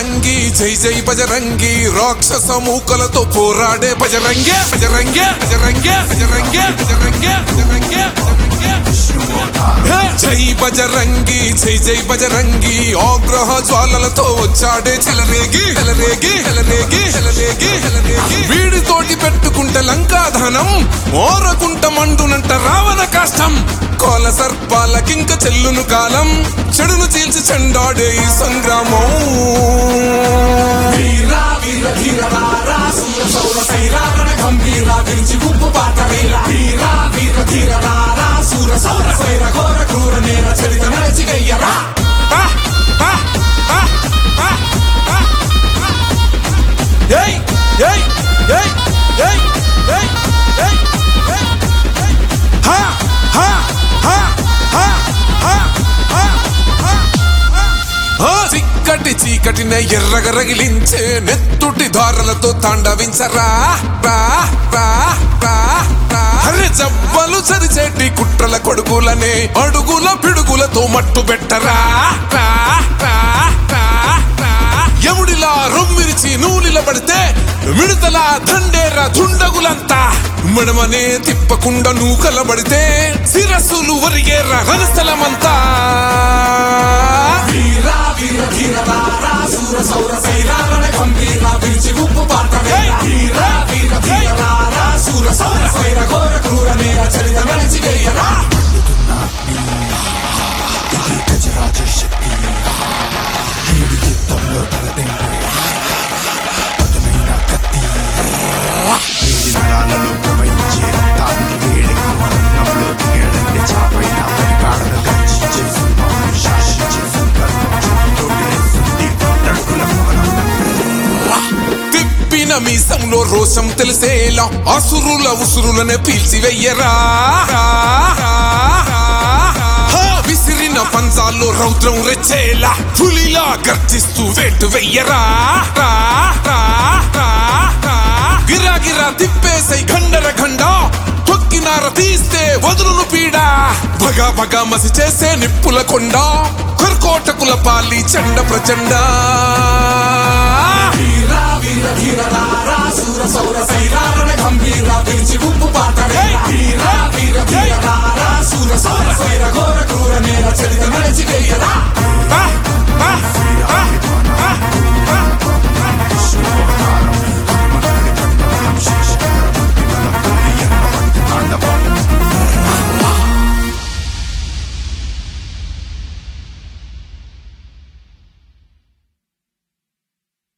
బజరంగి జై జై బజరంగి రాక్షస మూకలతో పోరాడే బజరంగే బజరంగే బజరంగే బజరంగే బజరంగే బజరంగే బజరంగే హే! జై బజరంగి జై జై బజరంగి ఆగ్రహ జ్వాలలతో వచ్చాడే చెలరేగి చెలరేగి చెలరేగి చెలరేగి చెలరేగి వీడితోటి పెట్టుకుంటే లంకాధనం ఓరకుంట మండునంట రావణ కాష్టం కోల సర్పాలకింక చెల్లును కాలం చెడును చీల్చి చెండాడే ఈ సంగ్రామం వీరా వీర ధీర రారా సూర సౌర సైరారణ గంభీర విరిచి గుప్పు పాట వీర వీరా వీర ధీర రారా సూర సౌర సైర ఘోర క్రూర నేర చరిత నరచిగయ్యరా ఆ! ఆ! ఆ! ఆ! ఆ! ఏయ్! ఏయ్! ఏయ్! ఏయ్! ఏయ్! ఏయ్! ఏయ్! ఏయ్! హా! హా! హా! హా! హా! హా! హా! హా! చిక్కటి చీకటిన ఎర్రగ రగిలించే నెత్తుటి దారులతో తాండవించరా రా రా రా రా అరే జవ్వలు చరిచేటి కుట్రల కొడుకులనే అడుగుల పిడుగులతో మట్టు పెట్టరా రా రా రా రా ఎముడిలా రొమ్మిరిచి నూలిల పడితే మిడతల దండేర దుండగులంతా మడమనే తిప్పకుండా నూకల పడితే శిరస్సులు ఒరిగేర రణస్థలమంతా వీరా వీర ధీర రారా సూర సౌర సైరారణ గంభీర విరిచి గుప్పు పాట వీర వీరా వీర ధీర రారా సూర సౌర సైర ఘోర క్రూర నేర చరిత నరచిగయ్యరా నరాలలో ప్రవహించే రక్తానికి వేడిగా మరణంలో దిగడంటే చాపైన వెనకాడను గర్జించే సుల్భం శాసించే సంకల్పం చూపుతోటి తడుకుల మౌనం తిప్పిన మీసంలో రోషం తెలిసేలా అసురుల ఉసురులనే పీల్చివెయ్యరా హా, విసిరిన పంజాల్లో రౌద్రం రెచ్చేలా పులిలా గర్జిస్తూ వేటు వెయ్యరా రా, రా, రా, రా. గిరా గిరా తిప్పేసై ఖండర ఖండ తొక్కినార తీస్తే వదులును పీడ భగ భగ మసి చేసే నిప్పుల కొండ కర్కోటకుల పాలి చండ ప్రచండ వీరా వీర ధీర రారా సూర సౌర సైరారణ గంభీర విరిచి గుప్పు